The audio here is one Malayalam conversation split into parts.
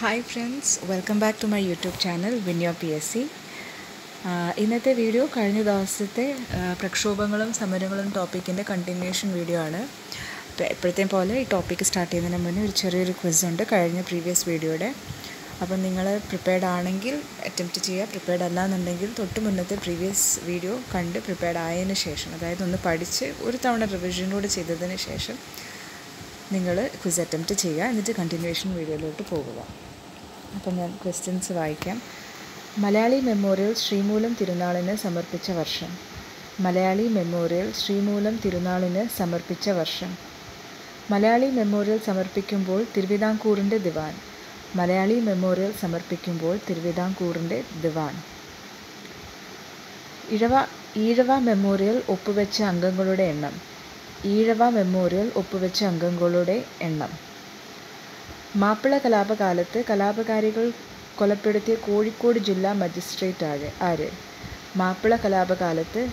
Hi friends welcome back to my YouTube channel വിന്യോ പി എസ് സി ഇന്നത്തെ വീഡിയോ കഴിഞ്ഞ ദിവസത്തെ ആ, പ്രക്ഷോഭങ്ങളും സമരങ്ങളും ടോപ്പിക്കിൻ്റെ കണ്ടിന്യൂഷൻ വീഡിയോ ആണ് അപ്പോൾ എപ്പോഴത്തെയും പോലെ ഈ ടോപ്പിക്ക് സ്റ്റാർട്ട് ചെയ്യുന്നതിന് മുന്നേ ഒരു ചെറിയൊരു ക്വിസ് ഉണ്ട് കഴിഞ്ഞ പ്രീവിയസ് വീഡിയോയുടെ അപ്പം നിങ്ങൾ പ്രിപ്പയർഡ് ആണെങ്കിൽ അറ്റംപ്റ്റ് ചെയ്യുക പ്രിപ്പയർഡ് അല്ല എന്നുണ്ടെങ്കിൽ തൊട്ട് മുന്നത്തെ പ്രീവിയസ് വീഡിയോ കണ്ട് പ്രിപ്പയർഡ് ആയതിനു ശേഷം അതായത് ഒന്ന് പഠിച്ച് ഒരു തവണ റിവിഷനോട് ചെയ്തതിന് ശേഷം നിങ്ങൾ ക്വിസ് അറ്റംപ്റ്റ് ചെയ്യുക എന്നിട്ട് കണ്ടിന്യൂഷൻ വീഡിയോയിലോട്ട് പോകുക അപ്പം ഞാൻ ക്വസ്റ്റ്യൻസ് വായിക്കാം മലയാളി മെമ്മോറിയൽ ശ്രീമൂലം തിരുനാളിന് സമർപ്പിച്ച വർഷം മലയാളി മെമ്മോറിയൽ ശ്രീമൂലം തിരുനാളിന് സമർപ്പിച്ച വർഷം മലയാളി മെമ്മോറിയൽ സമർപ്പിക്കുമ്പോൾ തിരുവിതാംകൂറിൻ്റെ ദിവാൻ മലയാളി മെമ്മോറിയൽ സമർപ്പിക്കുമ്പോൾ തിരുവിതാംകൂറിൻ്റെ ദിവാൻ ഇഴവ ഈഴവ മെമ്മോറിയൽ ഒപ്പുവെച്ച അംഗങ്ങളുടെ എണ്ണം ഈഴവ മെമ്മോറിയൽ ഒപ്പുവെച്ച അംഗങ്ങളുടെ എണ്ണം മാപ്പിള കലാപകാലത്ത് കലാപകാരികൾ കൊലപ്പെടുത്തിയ കോഴിക്കോട് ജില്ലാ മജിസ്ട്രേറ്റ് ആര് ആര് മാപ്പിള കലാപകാലത്ത്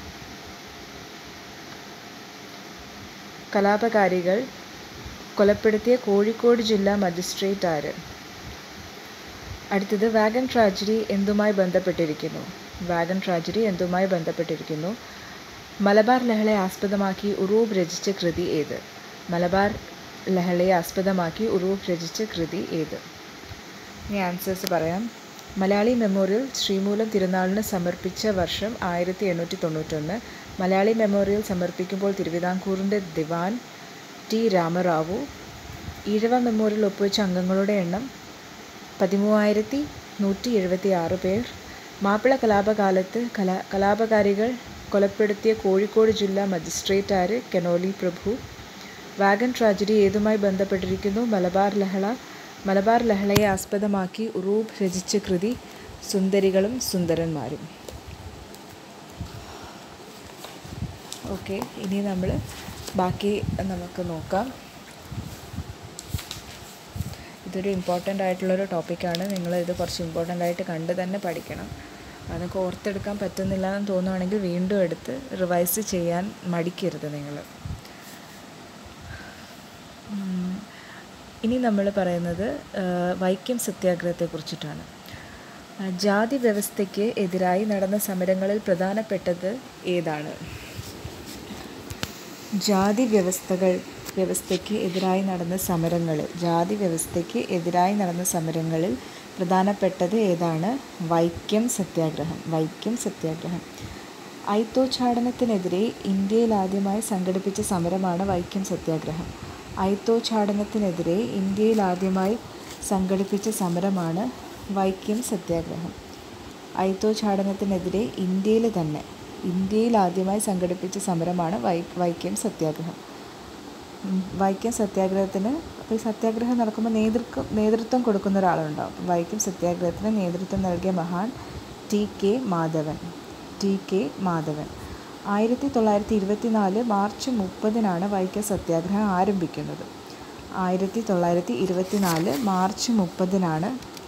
കലാപകാരികൾ കൊലപ്പെടുത്തിയ കോഴിക്കോട് ജില്ലാ മജിസ്ട്രേറ്റ് ആര് അടുത്തത് വാഗൺ ട്രാജഡി എന്തുമായി ബന്ധപ്പെട്ടിരിക്കുന്നു വാഗൺ ട്രാജഡി എന്തുമായി ബന്ധപ്പെട്ടിരിക്കുന്നു മലബാർ ലഹളയെ ആസ്പദമാക്കി ഉറൂബ് രചിച്ച കൃതി ഏത് മലബാർ ലഹളയെ ആസ്പദമാക്കി ഉറൂബ് രചിച്ച കൃതി ഏത് ഇനി ആൻസേഴ്സ് പറയാം മലയാളി മെമ്മോറിയൽ ശ്രീമൂലം തിരുനാളിന് സമർപ്പിച്ച വർഷം ആയിരത്തി എണ്ണൂറ്റി തൊണ്ണൂറ്റൊന്ന് മലയാളി മെമ്മോറിയൽ സമർപ്പിക്കുമ്പോൾ തിരുവിതാംകൂറിൻ്റെ ദിവാൻ ടി രാമറാവു ഈഴവ മെമ്മോറിയൽ ഒപ്പുവെച്ച അംഗങ്ങളുടെ എണ്ണം പതിമൂവായിരത്തി നൂറ്റി എഴുപത്തി ആറ് പേർ മാപ്പിള കലാപകാലത്ത് കലാ കലാപകാരികൾ കൊലപ്പെടുത്തിയ കോഴിക്കോട് ജില്ലാ മജിസ്ട്രേറ്റ് ആര് കെനോലി പ്രഭു വാഗൺ ട്രാജഡി ഏതുമായി ബന്ധപ്പെട്ടിരിക്കുന്നു മലബാർ ലഹള മലബാർ ലഹളയെ ആസ്പദമാക്കി ഉറൂബ് രചിച്ച കൃതി സുന്ദരികളും സുന്ദരന്മാരും ഓക്കെ ഇനി നമ്മൾ ബാക്കി നമുക്ക് നോക്കാം ഇതൊരു ഇമ്പോർട്ടൻ്റ് ആയിട്ടുള്ളൊരു ടോപ്പിക്കാണ് നിങ്ങൾ ഇത് കുറച്ച് ഇമ്പോർട്ടൻ്റ് ആയിട്ട് കണ്ട് തന്നെ പഠിക്കണം അതൊക്കെ ഓർത്തെടുക്കാൻ പറ്റുന്നില്ല എന്ന് തോന്നുവാണെങ്കിൽ വീണ്ടും എടുത്ത് റിവൈസ് ചെയ്യാൻ മടിക്കരുത് നിങ്ങൾ ഉം. ഇനി നമ്മൾ പറയുന്നത് ആ, വൈക്കം സത്യാഗ്രഹത്തെക്കുറിച്ചിട്ടാണ് ആ, ജാതി വ്യവസ്ഥയ്ക്ക് എതിരായി നടന്ന സമരങ്ങളിൽ പ്രധാനപ്പെട്ടത് ഏതാണ് ജാതി വ്യവസ്ഥകൾ വ്യവസ്ഥയ്ക്ക് എതിരായി നടന്ന സമരങ്ങൾ ജാതി വ്യവസ്ഥയ്ക്ക് എതിരായി നടന്ന സമരങ്ങളിൽ പ്രധാനപ്പെട്ടത് ഏതാണ് വൈക്കം സത്യാഗ്രഹം വൈക്കം സത്യാഗ്രഹം ഐത്തോച്ചാടനത്തിനെതിരെ ഇന്ത്യയിൽ ആദ്യമായി സംഘടിപ്പിച്ച സമരമാണ് വൈക്കം സത്യാഗ്രഹം ഐത്തോച്ചാടനത്തിനെതിരെ ഇന്ത്യയിൽ ആദ്യമായി സംഘടിപ്പിച്ച സമരമാണ് വൈക്കം സത്യാഗ്രഹം ഐത്തോച്ചാടനത്തിനെതിരെ ഇന്ത്യയിൽ തന്നെ ഇന്ത്യയിൽ ആദ്യമായി സംഘടിപ്പിച്ച സമരമാണ് വൈ വൈക്കം സത്യാഗ്രഹം ഉം, വൈക്കം സത്യാഗ്രഹത്തിന് അപ്പോൾ ഈ സത്യാഗ്രഹം നടക്കുമ്പോൾ നേതൃത്വം നേതൃത്വം കൊടുക്കുന്ന ഒരാളുണ്ടാവും അപ്പോൾ വൈക്കം സത്യാഗ്രഹത്തിന് നേതൃത്വം നൽകിയ മഹാൻ T K Madhavan T K Madhavan ആയിരത്തി തൊള്ളായിരത്തി ഇരുപത്തി നാല് മാർച്ച് മുപ്പതിനാണ് വൈക്കം സത്യാഗ്രഹം ആരംഭിക്കുന്നത് ആയിരത്തി തൊള്ളായിരത്തി ഇരുപത്തി നാല് മാർച്ച് മുപ്പതിനാണ്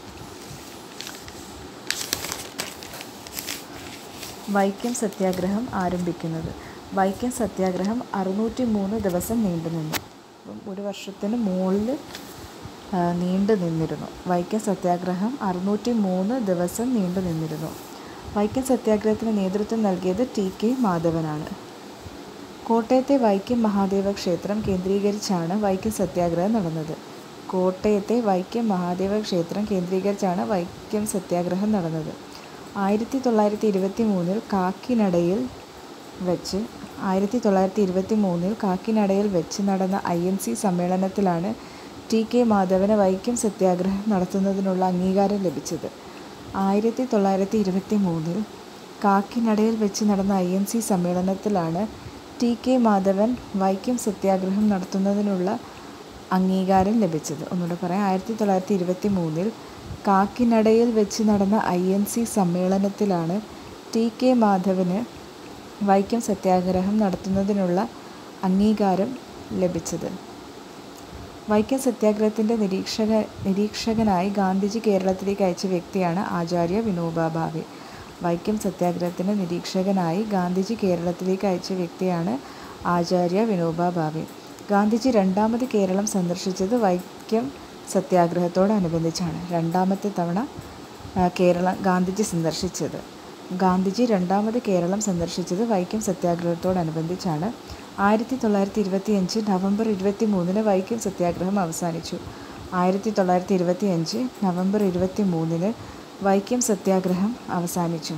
വൈക്കം സത്യാഗ്രഹം ആരംഭിക്കുന്നത് വൈക്കം സത്യാഗ്രഹം അറുന്നൂറ്റി മൂന്ന് ദിവസം നീണ്ടുനിന്നു അപ്പം ഒരു വർഷത്തിന് മുകളിൽ ആ, നീണ്ടു നിന്നിരുന്നു വൈക്കം സത്യാഗ്രഹം അറുന്നൂറ്റി മൂന്ന് ദിവസം നീണ്ടു നിന്നിരുന്നു വൈക്കം സത്യാഗ്രഹത്തിന് നേതൃത്വം നൽകിയത് ടി കെ മാധവനാണ് കോട്ടയത്തെ വൈക്കം മഹാദേവ ക്ഷേത്രം കേന്ദ്രീകരിച്ചാണ് വൈക്കം സത്യാഗ്രഹം നടന്നത് കോട്ടയത്തെ വൈക്കം മഹാദേവ ക്ഷേത്രം കേന്ദ്രീകരിച്ചാണ് വൈക്കം സത്യാഗ്രഹം നടന്നത് ആയിരത്തി തൊള്ളായിരത്തി ഇരുപത്തി മൂന്നിൽ കാക്കിനടയിൽ വെച്ച് ആയിരത്തി തൊള്ളായിരത്തി ഇരുപത്തി മൂന്നിൽ കാക്കിനടയിൽ വെച്ച് നടന്ന ഐ എൻ സി സമ്മേളനത്തിലാണ് ടി കെ മാധവന് വൈക്കം സത്യാഗ്രഹം നടത്തുന്നതിനുള്ള അംഗീകാരം ലഭിച്ചത് ആയിരത്തി തൊള്ളായിരത്തി ഇരുപത്തി മൂന്നിൽ കാക്കിനടയിൽ വെച്ച് നടന്ന ഐ എൻ സി സമ്മേളനത്തിലാണ് ടി കെ മാധവൻ വൈക്കം സത്യാഗ്രഹം നടത്തുന്നതിനുള്ള അംഗീകാരം ലഭിച്ചത് ഒന്നുകൂടെ പറയാം ആയിരത്തി തൊള്ളായിരത്തി ഇരുപത്തി മൂന്നിൽ കാക്കിനടയിൽ വെച്ച് നടന്ന ഐ എൻ സി സമ്മേളനത്തിലാണ് ടി കെ മാധവന് വൈക്കം സത്യാഗ്രഹം നടത്തുന്നതിനുള്ള അംഗീകാരം ലഭിച്ചത് വൈക്കം സത്യാഗ്രഹത്തിൻ്റെ നിരീക്ഷക നിരീക്ഷകനായി ഗാന്ധിജി കേരളത്തിലേക്ക് അയച്ച വ്യക്തിയാണ് ആചാര്യ വിനോബ ഭാവെ വൈക്കം സത്യാഗ്രഹത്തിൻ്റെ നിരീക്ഷകനായി ഗാന്ധിജി കേരളത്തിലേക്ക് അയച്ച വ്യക്തിയാണ് ആചാര്യ വിനോബ ഭാവെ ഗാന്ധിജി രണ്ടാമത് കേരളം സന്ദർശിച്ചത് വൈക്കം സത്യാഗ്രഹത്തോടനുബന്ധിച്ചാണ് രണ്ടാമത്തെ തവണ ആ, കേരളം ഗാന്ധിജി സന്ദർശിച്ചത് ഗാന്ധിജി രണ്ടാമത് കേരളം സന്ദർശിച്ചത് വൈക്കം സത്യാഗ്രഹത്തോടനുബന്ധിച്ചാണ് ആയിരത്തി തൊള്ളായിരത്തി ഇരുപത്തി അഞ്ച് നവംബർ ഇരുപത്തി മൂന്നിന് വൈക്കം സത്യാഗ്രഹം അവസാനിച്ചു ആയിരത്തി തൊള്ളായിരത്തി ഇരുപത്തി അഞ്ച് നവംബർ ഇരുപത്തി മൂന്നിന് വൈക്കം സത്യാഗ്രഹം അവസാനിച്ചു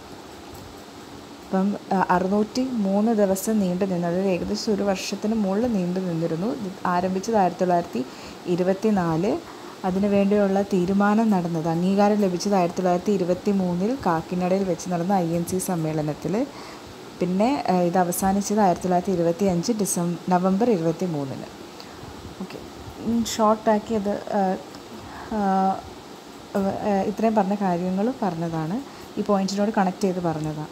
അപ്പം ആ, അറുന്നൂറ്റി മൂന്ന് ദിവസം നീണ്ടു നിന്ന് അതായത് ഏകദേശം ഒരു വർഷത്തിന് മുകളിൽ നീണ്ടു നിന്നിരുന്നു ഇത് ആരംഭിച്ചത് ആയിരത്തി തൊള്ളായിരത്തി ഇരുപത്തി നാല് അതിനു വേണ്ടിയുള്ള തീരുമാനം നടന്നത് അംഗീകാരം ലഭിച്ചത് ആയിരത്തി തൊള്ളായിരത്തി ഇരുപത്തി മൂന്നിൽ കാക്കിനടയിൽ വെച്ച് നടന്ന ഐ എൻ സി സമ്മേളനത്തിൽ പിന്നെ ആ, ഇത് അവസാനിച്ചത് ആയിരത്തി തൊള്ളായിരത്തി ഇരുപത്തി അഞ്ച് ഡിസംബർ നവംബർ ഇരുപത്തി മൂന്നിന് ഓക്കെ ഷോർട്ടാക്കി അത് ആ, ആ, ആ, ഇത്രയും പറഞ്ഞ കാര്യങ്ങൾ പറഞ്ഞതാണ് ഈ പോയിന്റിനോട് കണക്ട് ചെയ്ത് പറഞ്ഞതാണ്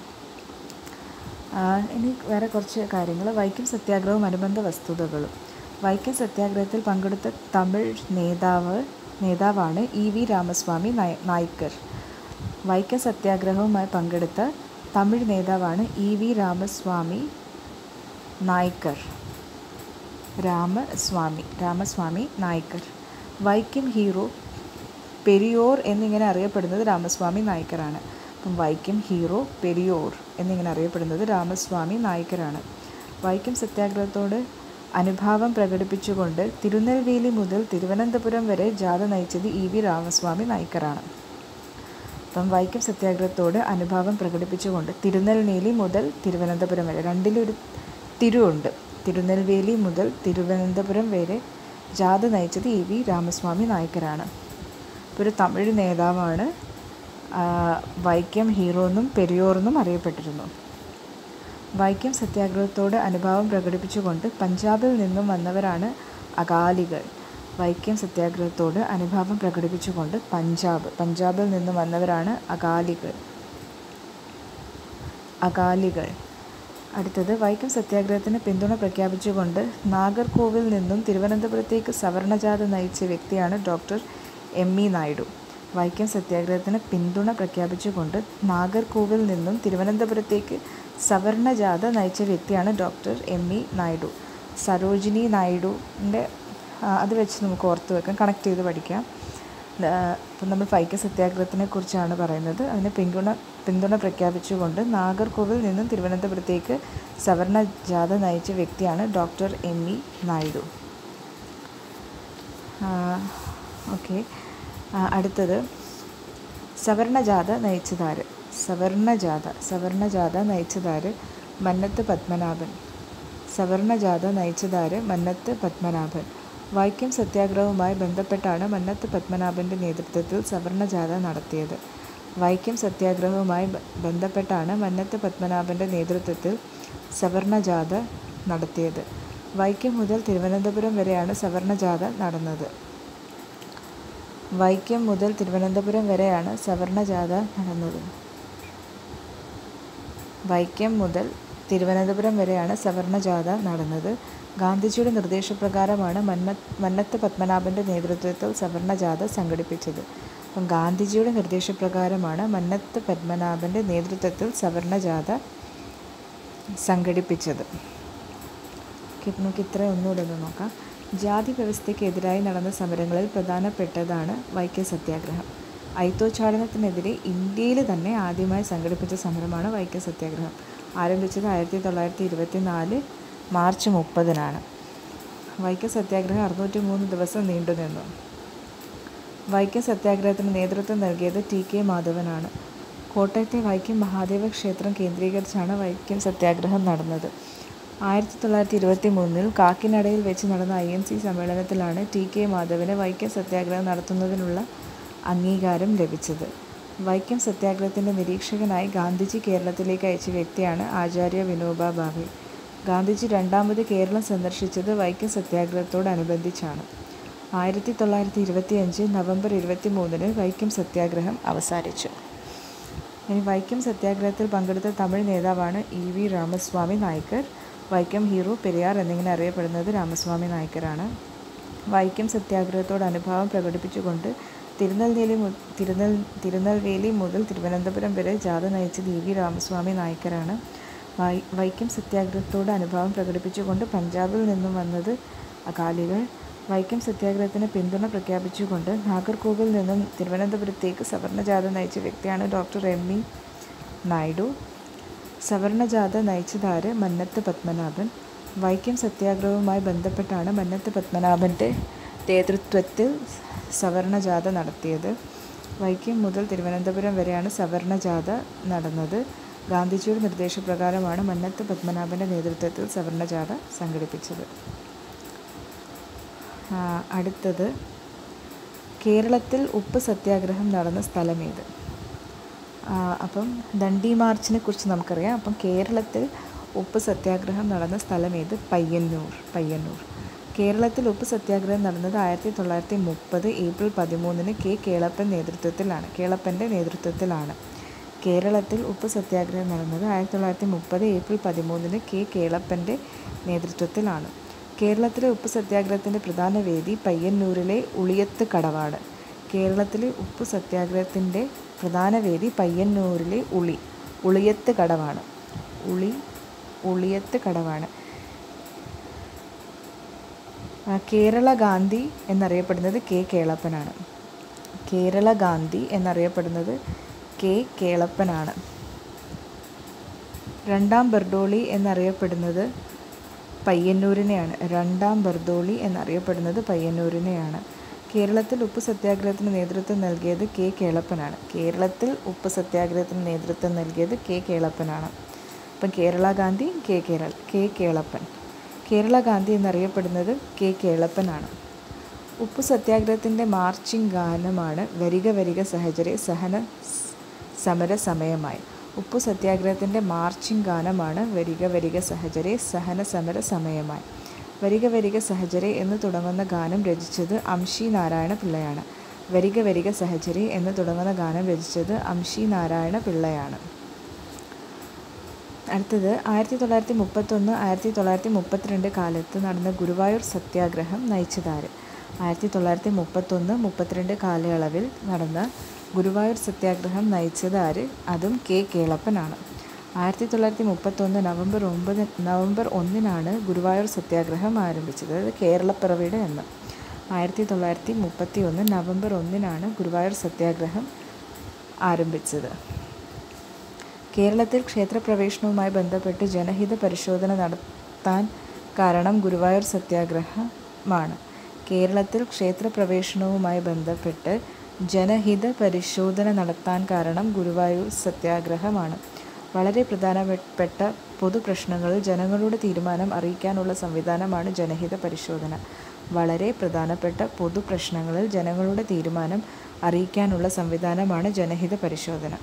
ആ, ഇനി വേറെ കുറച്ച് കാര്യങ്ങൾ വൈക്കം സത്യാഗ്രഹവും അനുബന്ധ വസ്തുതകളും വൈക്കം സത്യാഗ്രഹത്തിൽ പങ്കെടുത്ത തമിഴ് നേതാവ് നേതാവാണ് ഇ വി രാമസ്വാമി നായ- നായ്ക്കർ വൈക്കം സത്യാഗ്രഹവുമായി പങ്കെടുത്ത തമിഴ് നേതാവാണ് E V Ramaswamy Naicker Ramaswamy Ramaswamy Naicker Vaikom hero Periyar എന്നിങ്ങനെ അറിയപ്പെടുന്നത് രാമസ്വാമി നായ്ക്കറാണ് അപ്പം വൈക്കം ഹീറോ പെരിയോർ എന്നിങ്ങനെ അറിയപ്പെടുന്നത് രാമസ്വാമി നായ്ക്കരാണ് വൈക്കം സത്യാഗ്രഹത്തോട് അനുഭാവം പ്രകടിപ്പിച്ചുകൊണ്ട് തിരുനെൽവേലി മുതൽ തിരുവനന്തപുരം വരെ ജാഥ നയിച്ചത് ഇ വി രാമസ്വാമി നായ്ക്കറാണ് അപ്പം വൈക്കം സത്യാഗ്രഹത്തോട് അനുഭാവം പ്രകടിപ്പിച്ചുകൊണ്ട് തിരുനെൽവേലി മുതൽ തിരുവനന്തപുരം വരെ രണ്ടിലൊരു തിരുവുണ്ട് തിരുനെൽവേലി മുതൽ തിരുവനന്തപുരം വരെ ജാഥ നയിച്ചത് ഇ വി രാമസ്വാമി നായ്ക്കരാണ് ഇപ്പോൾ ഒരു തമിഴ് നേതാവാണ് ആ, വൈക്കം ഹീറോ എന്നും പെരിയോർ എന്നും അറിയപ്പെട്ടിരുന്നു വൈക്കം സത്യാഗ്രഹത്തോട് അനുഭാവം പ്രകടിപ്പിച്ചുകൊണ്ട് പഞ്ചാബിൽ നിന്നും വന്നവരാണ് അകാലികൾ വൈക്കം സത്യാഗ്രഹത്തോട് അനുഭാവം പ്രകടിപ്പിച്ചുകൊണ്ട് പഞ്ചാബ് പഞ്ചാബിൽ നിന്നും വന്നവരാണ് അകാലികൾ അകാലികൾ അടുത്തത് വൈക്കം സത്യാഗ്രഹത്തിന് പിന്തുണ പ്രഖ്യാപിച്ചുകൊണ്ട് നാഗർകോവിൽ നിന്നും തിരുവനന്തപുരത്തേക്ക് സവർണജാഥ നയിച്ച വ്യക്തിയാണ് doctor M E Naidu Vaikom സത്യാഗ്രഹത്തിന് പിന്തുണ പ്രഖ്യാപിച്ചുകൊണ്ട് നാഗർകോവിൽ നിന്നും തിരുവനന്തപുരത്തേക്ക് സവർണജാഥ നയിച്ച വ്യക്തിയാണ് doctor M E Naidu Sarojini നായിഡുവിൻ്റെ അത് വെച്ച് നമുക്ക് ഓർത്ത് വെക്കാം കണക്ട് ചെയ്ത് പഠിക്കാം ഇപ്പം നമ്മൾ വൈക്കം സത്യാഗ്രഹത്തിനെ കുറിച്ചാണ് പറയുന്നത് അതിന് പിന്തുണ പിന്തുണ പ്രഖ്യാപിച്ചുകൊണ്ട് നാഗർകോവിൽ നിന്നും തിരുവനന്തപുരത്തേക്ക് സവർണ ജാഥ നയിച്ച വ്യക്തിയാണ് doctor M E Naidu okay അടുത്തത് സവർണജാഥ നയിച്ചതാര് സവർണജാഥ സവർണജാഥ നയിച്ചതാര് മന്നത്ത് പത്മനാഭൻ സവർണജാഥ നയിച്ചതാര് മന്നത്ത് പത്മനാഭൻ വൈക്കം സത്യാഗ്രഹവുമായി ബന്ധപ്പെട്ടാണ് മന്നത്ത് പത്മനാഭൻ്റെ നേതൃത്വത്തിൽ സവർണജാഥ നടത്തിയത് വൈക്കം സത്യാഗ്രഹവുമായി ബ- ബന്ധപ്പെട്ടാണ് മന്നത്ത് പത്മനാഭൻ്റെ നേതൃത്വത്തിൽ സവർണജാഥ നടത്തിയത് വൈക്കം മുതൽ തിരുവനന്തപുരം വരെയാണ് സവർണജാഥ നടന്നത് വൈക്കം മുതൽ തിരുവനന്തപുരം വരെയാണ് സവർണജാഥ നടന്നത് വൈക്കം മുതൽ തിരുവനന്തപുരം വരെയാണ് സവർണജാഥ നടന്നത് ഗാന്ധിജിയുടെ നിർദ്ദേശപ്രകാരമാണ് മന്ന മന്നത്ത് പത്മനാഭൻ്റെ നേതൃത്വത്തിൽ സവർണജാഥ സംഘടിപ്പിച്ചത് അപ്പം ഗാന്ധിജിയുടെ നിർദ്ദേശപ്രകാരമാണ് മന്നത്ത് പത്മനാഭൻ്റെ നേതൃത്വത്തിൽ സവർണജാഥ സംഘടിപ്പിച്ചത് ഓക്കെ ഇപ്പം നമുക്ക് ഇത്ര ഒന്നുകൂടെ ഒന്ന് നോക്കാം ജാതി വ്യവസ്ഥയ്ക്കെതിരായി നടന്ന സമരങ്ങളിൽ പ്രധാനപ്പെട്ടതാണ് വൈക്കം സത്യാഗ്രഹം ഐത്തോച്ചാടനത്തിനെതിരെ ഇന്ത്യയിൽ തന്നെ ആദ്യമായി സംഘടിപ്പിച്ച സമരമാണ് വൈക്കം സത്യാഗ്രഹം ആരംഭിച്ചത് ആയിരത്തി തൊള്ളായിരത്തി ഇരുപത്തി നാല് മാർച്ച് മുപ്പതിനാണ് വൈക്കം സത്യാഗ്രഹം അറുന്നൂറ്റി മൂന്ന് ദിവസം നീണ്ടുനിന്നു വൈക്കം സത്യാഗ്രഹത്തിന് നേതൃത്വം നൽകിയത് ടി കെ മാധവനാണ് കോട്ടയത്തെ വൈക്കം മഹാദേവ ക്ഷേത്രം കേന്ദ്രീകരിച്ചാണ് വൈക്കം സത്യാഗ്രഹം നടന്നത് ആയിരത്തി തൊള്ളായിരത്തി ഇരുപത്തി മൂന്നിൽ കാക്കിനടയിൽ വെച്ച് നടന്ന ഐ എൻ സി സമ്മേളനത്തിലാണ് ടി കെ മാധവന് വൈക്കം സത്യാഗ്രഹം നടത്തുന്നതിനുള്ള അംഗീകാരം ലഭിച്ചത് വൈക്കം സത്യാഗ്രഹത്തിൻ്റെ നിരീക്ഷകനായി ഗാന്ധിജി കേരളത്തിലേക്ക് അയച്ച വ്യക്തിയാണ് ആചാര്യ വിനോബ ഭാവെ ഗാന്ധിജി രണ്ടാമത് കേരളം സന്ദർശിച്ചത് വൈക്കം സത്യാഗ്രഹത്തോടനുബന്ധിച്ചാണ് ആയിരത്തി തൊള്ളായിരത്തി ഇരുപത്തി അഞ്ച് നവംബർ ഇരുപത്തി മൂന്നിന് വൈക്കം സത്യാഗ്രഹം അവസാനിച്ചു ഇനി വൈക്കം സത്യാഗ്രഹത്തിൽ പങ്കെടുത്ത തമിഴ് നേതാവാണ് E V Ramaswamy Naicker Vaikom hero Periyar എന്നിങ്ങനെ അറിയപ്പെടുന്നത് രാമസ്വാമി നായ്ക്കരാണ് വൈക്കം സത്യാഗ്രഹത്തോട് അനുഭാവം പ്രകടിപ്പിച്ചുകൊണ്ട് തിരുനെൽവേലി മു തിരുനെൽ തിരുനെൽവേലി മുതൽ തിരുവനന്തപുരം വരെ ജാഥ നയിച്ചത് ഇ വി രാമസ്വാമി നായ്ക്കരാണ് വൈ വൈക്കം സത്യാഗ്രഹത്തോട് അനുഭാവം പ്രകടിപ്പിച്ചുകൊണ്ട് പഞ്ചാബിൽ നിന്നും വന്നത് അകാലികൾ വൈക്കം സത്യാഗ്രഹത്തിന് പിന്തുണ പ്രഖ്യാപിച്ചുകൊണ്ട് നാഗർകോവിൽ നിന്നും തിരുവനന്തപുരത്തേക്ക് സവർണജാഥ നയിച്ച വ്യക്തിയാണ് ഡോക്ടർ എം ഇ നായിഡു സവർണജാഥ നയിച്ചതാര് മന്നത്ത് പത്മനാഭൻ വൈക്കം സത്യാഗ്രഹവുമായി ബന്ധപ്പെട്ടാണ് മന്നത്ത് പത്മനാഭൻ്റെ നേതൃത്വത്തിൽ സവർണജാഥ നടത്തിയത് വൈക്കം മുതൽ തിരുവനന്തപുരം വരെയാണ് സവർണജാഥ നടന്നത് ഗാന്ധിജിയുടെ നിർദ്ദേശപ്രകാരമാണ് മന്നത്ത് പത്മനാഭൻ്റെ നേതൃത്വത്തിൽ സവർണജാഥ സംഘടിപ്പിച്ചത് ആ, അടുത്തത് കേരളത്തിൽ ഉപ്പ് സത്യാഗ്രഹം നടന്ന സ്ഥലമേത് ആ, അപ്പം ദണ്ഡി മാർച്ചിനെ കുറിച്ച് നമുക്കറിയാം അപ്പം കേരളത്തിൽ ഉപ്പ് സത്യാഗ്രഹം നടന്ന സ്ഥലമേത് പയ്യന്നൂർ പയ്യന്നൂർ കേരളത്തിൽ ഉപ്പ് സത്യാഗ്രഹം നടന്നത് ആയിരത്തി തൊള്ളായിരത്തി മുപ്പത് ഏപ്രിൽ പതിമൂന്നിന് കെ കേളപ്പൻ നേതൃത്വത്തിലാണ് കേളപ്പൻ്റെ നേതൃത്വത്തിലാണ് കേരളത്തിൽ ഉപ്പ് സത്യാഗ്രഹം നടന്നത് ആയിരത്തി തൊള്ളായിരത്തി മുപ്പത് ഏപ്രിൽ പതിമൂന്നിന് കെ കേളപ്പൻ്റെ നേതൃത്വത്തിലാണ് കേരളത്തിലെ ഉപ്പ് സത്യാഗ്രഹത്തിൻ്റെ പ്രധാന വേദി പയ്യന്നൂരിലെ ഉളിയത്ത് കടവാണ് കേരളത്തിലെ ഉപ്പ് സത്യാഗ്രഹത്തിൻ്റെ പ്രധാന വേദി പയ്യന്നൂരിലെ ഉളി ഉളിയത്ത് കടവാണ് ഉളി ഉളിയത്ത് കടവാണ് ആ, കേരള ഗാന്ധി എന്നറിയപ്പെടുന്നത് കെ കേളപ്പനാണ് കേരള ഗാന്ധി എന്നറിയപ്പെടുന്നത് കെ കേളപ്പനാണ് രണ്ടാം ബർഡോളി എന്നറിയപ്പെടുന്നത് പയ്യന്നൂരിനെയാണ് രണ്ടാം ബർദോളി എന്നറിയപ്പെടുന്നത് പയ്യന്നൂരിനെയാണ് കേരളത്തിൽ ഉപ്പ് സത്യാഗ്രഹത്തിന് നേതൃത്വം നൽകിയത് കെ കേളപ്പനാണ് കേരളത്തിൽ ഉപ്പ് സത്യാഗ്രഹത്തിന് നേതൃത്വം നൽകിയത് കെ കേളപ്പനാണ് അപ്പം കേരള ഗാന്ധി കെ കേരൾ കെ കേളപ്പൻ കേരള ഗാന്ധി എന്നറിയപ്പെടുന്നത് കെ കേളപ്പനാണ് ഉപ്പ് സത്യാഗ്രഹത്തിൻ്റെ മാർച്ചിങ് ഗാനമാണ് വരിക വരിക സഹചരെ സഹന സ് സമര സമയമായി ഉപ്പു സത്യാഗ്രഹത്തിൻ്റെ മാർച്ചിങ് ഗാനമാണ് വരിക വരിക സഹചരെ സഹന സമര സമയമായി വരിക വരിക സഹചരെ എന്ന് തുടങ്ങുന്ന ഗാനം രചിച്ചത് അംഷി നാരായണ പിള്ളയാണ് വരിക വരിക സഹചരെ എന്ന് തുടങ്ങുന്ന ഗാനം രചിച്ചത് അംഷി നാരായണ പിള്ളയാണ് അടുത്തത് ആയിരത്തി തൊള്ളായിരത്തി മുപ്പത്തൊന്ന് ആയിരത്തി തൊള്ളായിരത്തി മുപ്പത്തിരണ്ട് കാലത്ത് നടന്ന ഗുരുവായൂർ സത്യാഗ്രഹം നയിച്ചതാര് ആയിരത്തി തൊള്ളായിരത്തി മുപ്പത്തൊന്ന് മുപ്പത്തിരണ്ട് കാലയളവിൽ നടന്ന ഗുരുവായൂർ സത്യാഗ്രഹം നയിച്ചത് ആര് അതും കെ കേളപ്പനാണ് ആയിരത്തി തൊള്ളായിരത്തി മുപ്പത്തൊന്ന് നവംബർ ഒമ്പത് നവംബർ ഒന്നിനാണ് ഗുരുവായൂർ സത്യാഗ്രഹം ആരംഭിച്ചത് അതായത് കേരളപ്പിറവിയുടെ എന്ന് ആയിരത്തി തൊള്ളായിരത്തി മുപ്പത്തി ഒന്ന് നവംബർ ഒന്നിനാണ് ഗുരുവായൂർ സത്യാഗ്രഹം ആരംഭിച്ചത് കേരളത്തിൽ ക്ഷേത്രപ്രവേശനവുമായി ബന്ധപ്പെട്ട് ജനഹിത പരിശോധന നടത്താൻ കാരണം ഗുരുവായൂർ സത്യാഗ്രഹമാണ് കേരളത്തിൽ ക്ഷേത്രപ്രവേശനവുമായി ബന്ധപ്പെട്ട് ജനഹിത പരിശോധന നടത്താൻ കാരണം ഗുരുവായൂർ സത്യാഗ്രഹമാണ് വളരെ പ്രധാനപ്പെട്ട പൊതുപ്രശ്നങ്ങളിൽ ജനങ്ങളുടെ തീരുമാനം അറിയിക്കാനുള്ള സംവിധാനമാണ് ജനഹിത പരിശോധന വളരെ പ്രധാനപ്പെട്ട പൊതുപ്രശ്നങ്ങളിൽ ജനങ്ങളുടെ തീരുമാനം അറിയിക്കാനുള്ള സംവിധാനമാണ് ജനഹിത പരിശോധന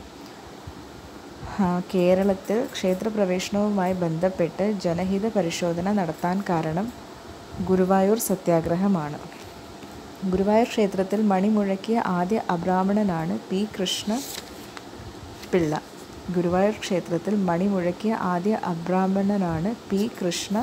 ആ, കേരളത്തിൽ ക്ഷേത്രപ്രവേശനവുമായി ബന്ധപ്പെട്ട് ജനഹിത പരിശോധന നടത്താൻ കാരണം ഗുരുവായൂർ സത്യാഗ്രഹമാണ് ഗുരുവായൂർ ക്ഷേത്രത്തിൽ മണിമുഴക്കിയ ആദ്യ അബ്രാഹ്മണനാണ് പി കൃഷ്ണ പിള്ള ഗുരുവായൂർ ക്ഷേത്രത്തിൽ മണിമുഴക്കിയ ആദ്യ അബ്രാഹ്മണനാണ് പി കൃഷ്ണ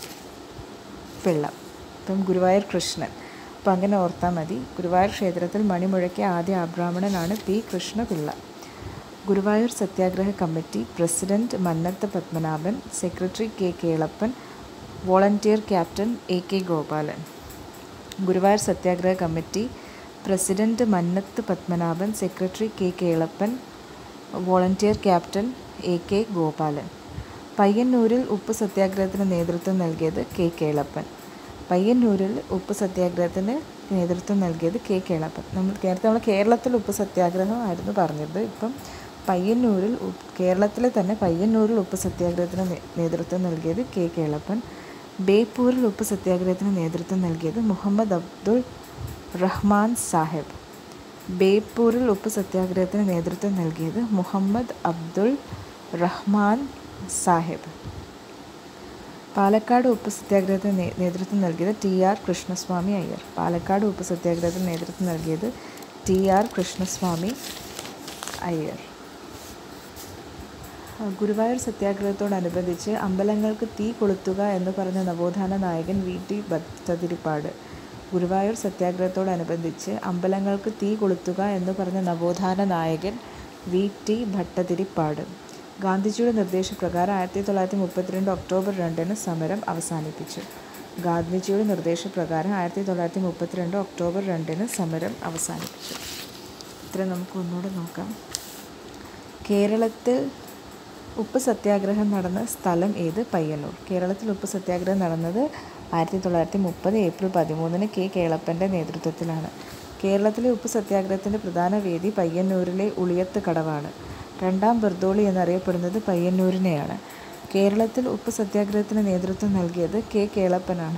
പിള്ള ഇപ്പം ഗുരുവായൂർ കൃഷ്ണൻ അപ്പം അങ്ങനെ ഓർത്താൽ മതി ഗുരുവായൂർ ക്ഷേത്രത്തിൽ മണിമുഴക്കിയ ആദ്യ അബ്രാഹ്മണനാണ് പി കൃഷ്ണപിള്ള ഗുരുവായൂർ സത്യാഗ്രഹ committee president Mannathu Padmanabhan secretary K Kelappan volunteer captain A K Gopalan Guruvayur സത്യാഗ്രഹ committee president Mannathu Padmanabhan secretary K Kelappan volunteer captain A K Gopalan പയ്യന്നൂരിൽ ഉപ്പ് സത്യാഗ്രഹത്തിന് നേതൃത്വം നൽകിയത് കെ കേളപ്പൻ പയ്യന്നൂരിൽ ഉപ്പ് സത്യാഗ്രഹത്തിന് നേതൃത്വം നൽകിയത് കെ കേളപ്പൻ നമ്മൾ നേരത്തെ നമ്മൾ കേരളത്തിൽ ഉപ്പ് സത്യാഗ്രഹം ആയിരുന്നു പറഞ്ഞത് ഇപ്പം പയ്യന്നൂരിൽ ഉപ്പ് കേരളത്തിലെ തന്നെ പയ്യന്നൂരിൽ ഉപ്പ് സത്യാഗ്രഹത്തിന് നേ- നേതൃത്വം നൽകിയത് കെ കേളപ്പൻ ബേപ്പൂരിൽ ഉപ്പ് സത്യാഗ്രഹത്തിന് നേതൃത്വം നൽകിയത് മുഹമ്മദ് അബ്ദുൾ റഹ്മാൻ സാഹിബ് ബേപ്പൂരിൽ ഉപ്പ് സത്യാഗ്രഹത്തിന് നേതൃത്വം നൽകിയത് മുഹമ്മദ് അബ്ദുൾ റഹ്മാൻ സാഹിബ് പാലക്കാട് ഉപ്പ് സത്യാഗ്രഹത്തിന് നേ- നേതൃത്വം നൽകിയത് ടി ആർ കൃഷ്ണസ്വാമി അയ്യർ പാലക്കാട് ഉപ്പ് സത്യാഗ്രഹത്തിന് നേതൃത്വം നൽകിയത് ടി ആർ കൃഷ്ണസ്വാമി അയ്യർ ആ, ഗുരുവായൂർ സത്യാഗ്രഹത്തോടനുബന്ധിച്ച് അമ്പലങ്ങൾക്ക് തീ കൊളുത്തുക എന്ന് പറഞ്ഞ നവോത്ഥാന നായകൻ വി ടി ഭട്ടതിരിപ്പാട് ഗുരുവായൂർ സത്യാഗ്രഹത്തോടനുബന്ധിച്ച് അമ്പലങ്ങൾക്ക് തീ കൊളുത്തുക എന്ന് പറഞ്ഞ നവോത്ഥാന നായകൻ വി ടി ഭട്ടതിരിപ്പാട് ഗാന്ധിജിയുടെ നിർദ്ദേശപ്രകാരം ആയിരത്തി തൊള്ളായിരത്തി മുപ്പത്തിരണ്ട് ഒക്ടോബർ രണ്ടിന് സമരം അവസാനിപ്പിച്ചു ഗാന്ധിജിയുടെ നിർദ്ദേശപ്രകാരം ആയിരത്തി തൊള്ളായിരത്തി മുപ്പത്തിരണ്ട് ഒക്ടോബർ രണ്ടിന് സമരം അവസാനിപ്പിച്ചു ഇത്രയും നമുക്ക് ഒന്നുകൂടെ നോക്കാം കേരളത്തിൽ ഉപ്പ് സത്യാഗ്രഹം നടന്ന സ്ഥലം ഏത് പയ്യന്നൂർ കേരളത്തിൽ ഉപ്പ് സത്യാഗ്രഹം നടന്നത് ആയിരത്തി തൊള്ളായിരത്തി മുപ്പത് ഏപ്രിൽ പതിമൂന്നിന് കെ കേളപ്പൻ്റെ നേതൃത്വത്തിലാണ് കേരളത്തിലെ ഉപ്പ് സത്യാഗ്രഹത്തിൻ്റെ പ്രധാന വേദി പയ്യന്നൂരിലെ ഉളിയത്ത് കടവാണ് രണ്ടാം ബർദോളി എന്നറിയപ്പെടുന്നത് പയ്യന്നൂരിനെയാണ് കേരളത്തിൽ ഉപ്പ് സത്യാഗ്രഹത്തിന് നേതൃത്വം നൽകിയത് കെ കേളപ്പനാണ്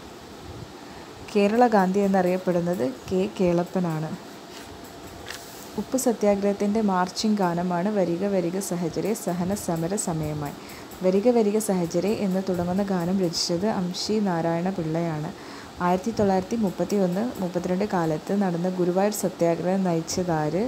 കേരള ഗാന്ധി എന്നറിയപ്പെടുന്നത് കെ കേളപ്പനാണ് ഉപ്പ് സത്യാഗ്രഹത്തിൻ്റെ മാർച്ചിങ് ഗാനമാണ് വരിക വരിക സഹചരെ സഹന സമര സമയമായി വരിക വരിക സഹചരെ എന്ന് തുടങ്ങുന്ന ഗാനം രചിച്ചത് അംശി നാരായണ പിള്ളയാണ് ആയിരത്തി തൊള്ളായിരത്തി മുപ്പത്തി ഒന്ന് മുപ്പത്തിരണ്ട് കാലത്ത് നടന്ന ഗുരുവായൂർ സത്യാഗ്രഹം നയിച്ചതാര്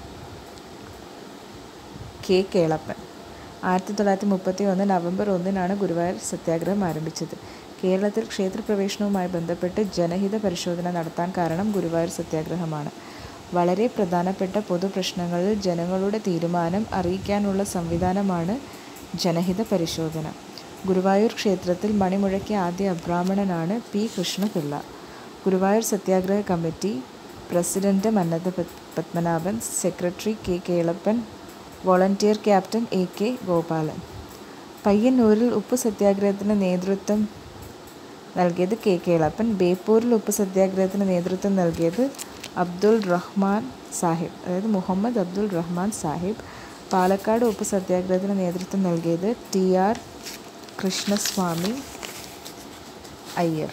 കെ കേളപ്പൻ ആയിരത്തി തൊള്ളായിരത്തി മുപ്പത്തി ഒന്ന് നവംബർ ഒന്നിനാണ് ഗുരുവായൂർ സത്യാഗ്രഹം ആരംഭിച്ചത് കേരളത്തിൽ ക്ഷേത്രപ്രവേശനവുമായി ബന്ധപ്പെട്ട് ജനഹിത പരിശോധന നടത്താൻ കാരണം ഗുരുവായൂർ സത്യാഗ്രഹമാണ് വളരെ പ്രധാനപ്പെട്ട പൊതുപ്രശ്നങ്ങളിൽ ജനങ്ങളുടെ തീരുമാനം അറിയിക്കാനുള്ള സംവിധാനമാണ് ജനഹിത പരിശോധന ഗുരുവായൂർ ക്ഷേത്രത്തിൽ മണിമുഴക്കിയ ആദ്യ അബ്രാഹ്മണനാണ് പി കൃഷ്ണപിള്ള ഗുരുവായൂർ സത്യാഗ്രഹ committee president Mannathu Padmanabhan secretary K Kelappan volunteer captain A K Gopalan പയ്യന്നൂരിൽ ഉപ്പ് സത്യാഗ്രഹത്തിന് നേതൃത്വം നൽകിയത് കെ കേളപ്പൻ ബേപ്പൂരിൽ ഉപ്പ് സത്യാഗ്രഹത്തിന് നേതൃത്വം നൽകിയത് അബ്ദുൾ റഹ്മാൻ സാഹിബ് അതായത് മുഹമ്മദ് അബ്ദുൾ റഹ്മാൻ സാഹിബ് പാലക്കാട് ഉപ്പ് സത്യാഗ്രഹത്തിന് നേതൃത്വം നൽകിയത് ടി ആർ കൃഷ്ണസ്വാമി അയ്യർ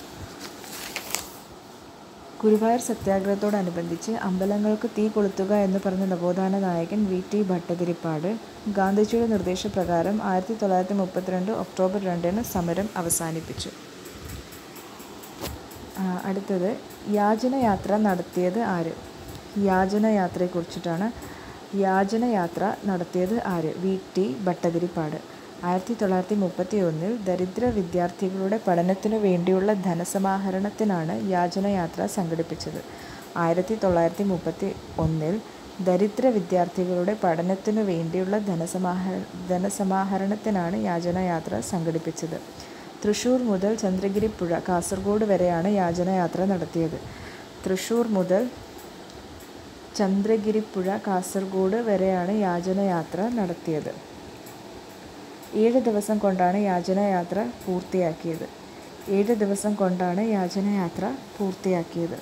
ഗുരുവായൂർ സത്യാഗ്രഹത്തോടനുബന്ധിച്ച് അമ്പലങ്ങൾക്ക് തീ കൊളുത്തുക എന്ന് പറഞ്ഞ നവോത്ഥാന നായകൻ വി ടി ഭട്ടതിരിപ്പാട് ഗാന്ധിജിയുടെ നിർദ്ദേശപ്രകാരം ആയിരത്തി തൊള്ളായിരത്തി മുപ്പത്തിരണ്ട് ഒക്ടോബർ രണ്ടിന് സമരം അവസാനിപ്പിച്ചു അടുത്തത് യാചനയാത്ര നടത്തിയത് ആര് യാചനയാത്രയെക്കുറിച്ചിട്ടാണ് യാചനയാത്ര നടത്തിയത് ആര് വി ടി ഭട്ടതിരിപ്പാട് ആയിരത്തി തൊള്ളായിരത്തി മുപ്പത്തി ഒന്നിൽ ദരിദ്ര വിദ്യാർത്ഥികളുടെ പഠനത്തിനു വേണ്ടിയുള്ള ധനസമാഹരണത്തിനാണ് യാചനയാത്ര സംഘടിപ്പിച്ചത് ആയിരത്തി തൊള്ളായിരത്തി മുപ്പത്തി ഒന്നിൽ ദരിദ്ര വിദ്യാർത്ഥികളുടെ പഠനത്തിനു വേണ്ടിയുള്ള ധനസമാഹര ധനസമാഹരണത്തിനാണ് യാചനയാത്ര സംഘടിപ്പിച്ചത് തൃശ്ശൂർ മുതൽ ചന്ദ്രഗിരി പുഴ കാസർഗോഡ് വരെയാണ് യാചനയാത്ര നടത്തിയത് തൃശ്ശൂർ മുതൽ ചന്ദ്രഗിരിപ്പുഴ കാസർഗോഡ് വരെയാണ് യാചനയാത്ര നടത്തിയത് ഏഴ് ദിവസം കൊണ്ടാണ് യാചനയാത്ര പൂർത്തിയാക്കിയത് ഏഴ് ദിവസം കൊണ്ടാണ് യാചനയാത്ര പൂർത്തിയാക്കിയത്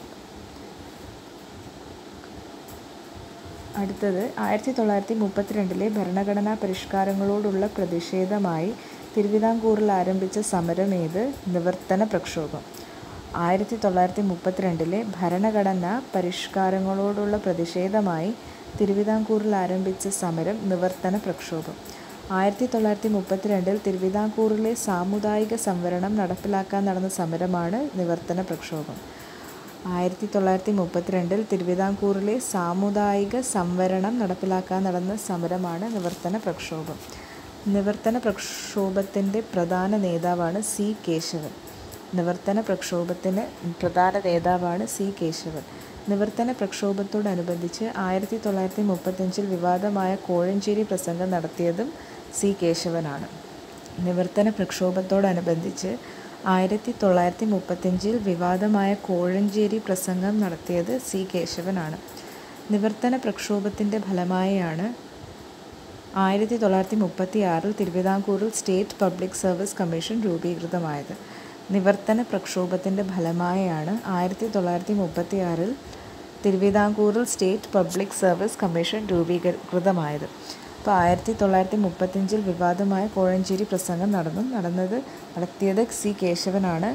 അടുത്തത് ആയിരത്തി തൊള്ളായിരത്തി മുപ്പത്തിരണ്ടിലെ ഭരണഘടനാ പരിഷ്കാരങ്ങളോടുള്ള പ്രതിഷേധമായി തിരുവിതാംകൂറിൽ ആരംഭിച്ച സമരം ഏത് നിവർത്തന പ്രക്ഷോഭം ആയിരത്തി തൊള്ളായിരത്തി മുപ്പത്തിരണ്ടിലെ ഭരണഘടനാ പരിഷ്കാരങ്ങളോടുള്ള പ്രതിഷേധമായി തിരുവിതാംകൂറിൽ ആരംഭിച്ച സമരം നിവർത്തന പ്രക്ഷോഭം ആയിരത്തി തൊള്ളായിരത്തി മുപ്പത്തിരണ്ടിൽ തിരുവിതാംകൂറിലെ സാമുദായിക സംവരണം നടപ്പിലാക്കാൻ നടന്ന സമരമാണ് നിവർത്തന പ്രക്ഷോഭം ആയിരത്തി തൊള്ളായിരത്തി മുപ്പത്തിരണ്ടിൽ തിരുവിതാംകൂറിലെ സാമുദായിക സംവരണം നടപ്പിലാക്കാൻ നടന്ന സമരമാണ് നിവർത്തന പ്രക്ഷോഭം നിവർത്തന പ്രക്ഷോഭത്തിൻ്റെ പ്രധാന നേതാവാണ് സി കേശവൻ നിവർത്തന പ്രക്ഷോഭത്തിന് പ്രധാന നേതാവാണ് സി കേശവൻ നിവർത്തന പ്രക്ഷോഭത്തോടനുബന്ധിച്ച് ആയിരത്തി തൊള്ളായിരത്തി മുപ്പത്തഞ്ചിൽ വിവാദമായ കോഴഞ്ചേരി പ്രസംഗം നടത്തിയതും സി കേശവനാണ് നിവർത്തന പ്രക്ഷോഭത്തോടനുബന്ധിച്ച് ആയിരത്തി തൊള്ളായിരത്തി മുപ്പത്തഞ്ചിൽ വിവാദമായ കോഴഞ്ചേരി പ്രസംഗം നടത്തിയത് സി കേശവനാണ് നിവർത്തന പ്രക്ഷോഭത്തിൻ്റെ ഫലമായാണ് ആയിരത്തി തൊള്ളായിരത്തി മുപ്പത്തി ആറിൽ തിരുവിതാംകൂറിൽ സ്റ്റേറ്റ് പബ്ലിക് സർവീസ് കമ്മീഷൻ രൂപീകൃതമായത് നിവർത്തന പ്രക്ഷോഭത്തിൻ്റെ ഫലമായാണ് ആയിരത്തി തൊള്ളായിരത്തി മുപ്പത്തി ആറിൽ തിരുവിതാംകൂറിൽ സ്റ്റേറ്റ് പബ്ലിക് സർവീസ് കമ്മീഷൻ രൂപീകൃതമായത് അപ്പോൾ ആയിരത്തി തൊള്ളായിരത്തി മുപ്പത്തഞ്ചിൽ വിവാദമായ കോഴഞ്ചേരി പ്രസംഗം നടന്നു നടന്നത് നടത്തിയത് സി കേശവനാണ്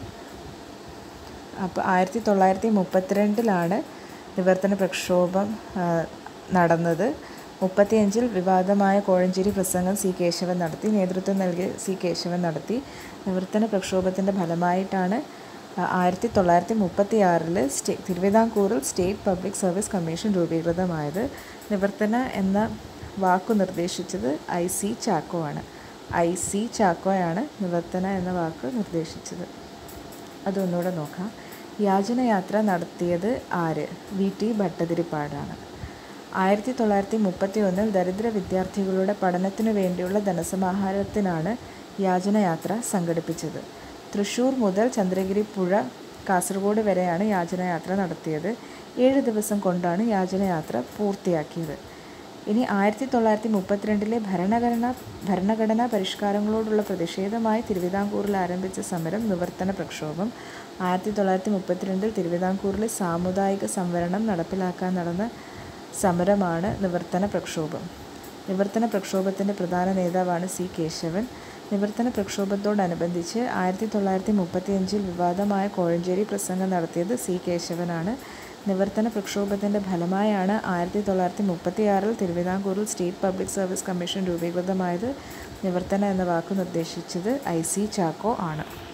അപ്പോൾ ആയിരത്തി തൊള്ളായിരത്തി മുപ്പത്തിരണ്ടിലാണ് നിവർത്തന പ്രക്ഷോഭം നടന്നത് മുപ്പത്തിയഞ്ചിൽ വിവാദമായ കോഴഞ്ചേരി പ്രസംഗം സി കേശവൻ നടത്തി നേതൃത്വം നൽകിയ സി കേശവൻ നടത്തി നിവർത്തന പ്രക്ഷോഭത്തിൻ്റെ ഫലമായിട്ടാണ് ആയിരത്തി തൊള്ളായിരത്തി മുപ്പത്തി ആറിൽ സ്റ്റേ തിരുവിതാംകൂറിൽ സ്റ്റേറ്റ് പബ്ലിക് സർവീസ് കമ്മീഷൻ രൂപീകൃതമായത് നിവർത്തന എന്ന വാക്കു നിർദ്ദേശിച്ചത് ഐ സി ചാക്കോ ആണ് ഐ സി ചാക്കോയാണ് നിവർത്തന എന്ന വാക്ക് നിർദ്ദേശിച്ചത് അതൊന്നുകൂടെ നോക്കാം യാചനയാത്ര നടത്തിയത് ആര് വി ടി ഭട്ടതിരിപ്പാടാണ് ആയിരത്തി തൊള്ളായിരത്തി മുപ്പത്തി ഒന്നിൽ ദരിദ്ര വിദ്യാർത്ഥികളുടെ പഠനത്തിനു വേണ്ടിയുള്ള ധനസമാഹാരത്തിനാണ് യാചനയാത്ര സംഘടിപ്പിച്ചത് തൃശ്ശൂർ മുതൽ ചന്ദ്രഗിരി പുഴ കാസർഗോഡ് വരെയാണ് യാചനയാത്ര നടത്തിയത് ഏഴ് ദിവസം കൊണ്ടാണ് യാചനയാത്ര പൂർത്തിയാക്കിയത് ഇനി ആയിരത്തി തൊള്ളായിരത്തി മുപ്പത്തിരണ്ടിലെ ഭരണഘടന ഭരണഘടനാ പരിഷ്കാരങ്ങളോടുള്ള പ്രതിഷേധമായി തിരുവിതാംകൂറിൽ ആരംഭിച്ച സമരം നിവർത്തന പ്രക്ഷോഭം ആയിരത്തി തൊള്ളായിരത്തി മുപ്പത്തിരണ്ടിൽ തിരുവിതാംകൂറിലെ സാമുദായിക സംവരണം നടപ്പിലാക്കാൻ നടന്ന സമരമാണ് നിവർത്തന പ്രക്ഷോഭം നിവർത്തന പ്രക്ഷോഭത്തിൻ്റെ പ്രധാന നേതാവാണ് സി കേശവൻ നിവർത്തന പ്രക്ഷോഭത്തോടനുബന്ധിച്ച് ആയിരത്തി തൊള്ളായിരത്തി മുപ്പത്തിയഞ്ചിൽ വിവാദമായ കോഴഞ്ചേരി പ്രസംഗം നടത്തിയത് സി കേശവനാണ് നിവർത്തന പ്രക്ഷോഭത്തിൻ്റെ ഫലമായാണ് ആയിരത്തി തൊള്ളായിരത്തി മുപ്പത്തിയാറിൽ തിരുവിതാംകൂറിൽ സ്റ്റേറ്റ് പബ്ലിക് സർവീസ് കമ്മീഷൻ രൂപീകൃതമായത് നിവർത്തന എന്ന വാക്ക് നിർദ്ദേശിച്ചത് ഐ സി ചാക്കോ ആണ്